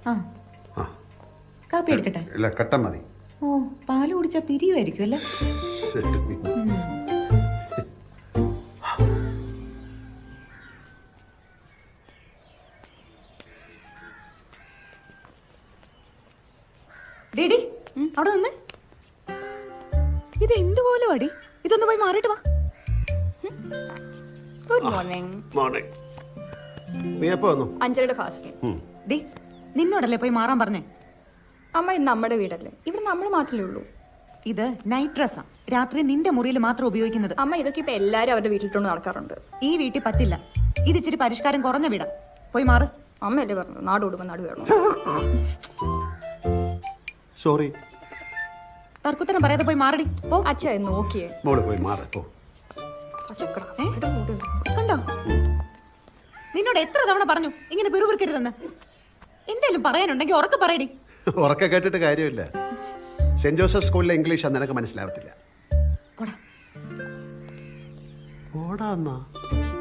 ആ ആ കാപ്പി എടുക്കട്ടെ ഇല്ല കട്ട മതി ഓ പാല് കുടിച്ചാ പിരിയുമായിരിക്കും അല്ലേ ഡേഡി അവിടെ നിന്ന് ഇത് എന്തുപോലെ വാടി ഇതൊന്ന് പോയി മാറിയിട്ട് വാ ഗുഡ് മോർണിംഗ് മോർണിംഗ് നീ എപ്പോ വന്നു അഞ്ചരയുടെ ഫാസ്റ്റിംഗ് ഉം. ഡി നിന്നോടല്ലേ പോയി മാറാൻ പറഞ്ഞേ അമ്മ ഇത് നമ്മുടെ വീടല്ലേ ഇവിടെ നമ്മൾ മാത്രമേ ഉള്ളൂ ഇത് നൈറ്റ് ഡ്രസ്സാ രാത്രി നിന്റെ മുറിയിൽ മാത്രം ഉപയോഗിക്കുന്നത് അമ്മ ഇതൊക്കെ ഇപ്പൊ എല്ലാരും അവരുടെ വീട്ടിലിട്ടോണ്ട് നടക്കാറുണ്ട് ഈ വീട്ടിൽ പറ്റില്ല ഇത് ഇച്ചിരി പരിഷ്കാരം കുറഞ്ഞ വീടാ പോയി മാറ് അമ്മയല്ലേ പറഞ്ഞു നാട് ഓടുമ്പോൾ നാട് വേണം സോറി തർക്കുത്തരം പറയാതെ പോയി മാറടി പോ അച്ഛ നോക്കിയേ മോള് പോയി മാറി പോ Such a crap. ഇവിടെ മൂട്. കണ്ടോ നിന്നോട് എത്ര തവണ പറഞ്ഞു ഇങ്ങനെ പിറുപിറുക്കരുതെന്ന് എന്തേലും പറയാനുണ്ടെങ്കിൽ ഉറക്കെ പറയടി ഉറക്കെ കേട്ടിട്ട് കാര്യമില്ല സെന്റ് ജോസഫ് സ്കൂളിലെ ഇംഗ്ലീഷ് നിനക്ക് മനസ്സിലാവത്തില്ല പോടാ ഓടാ എന്നാ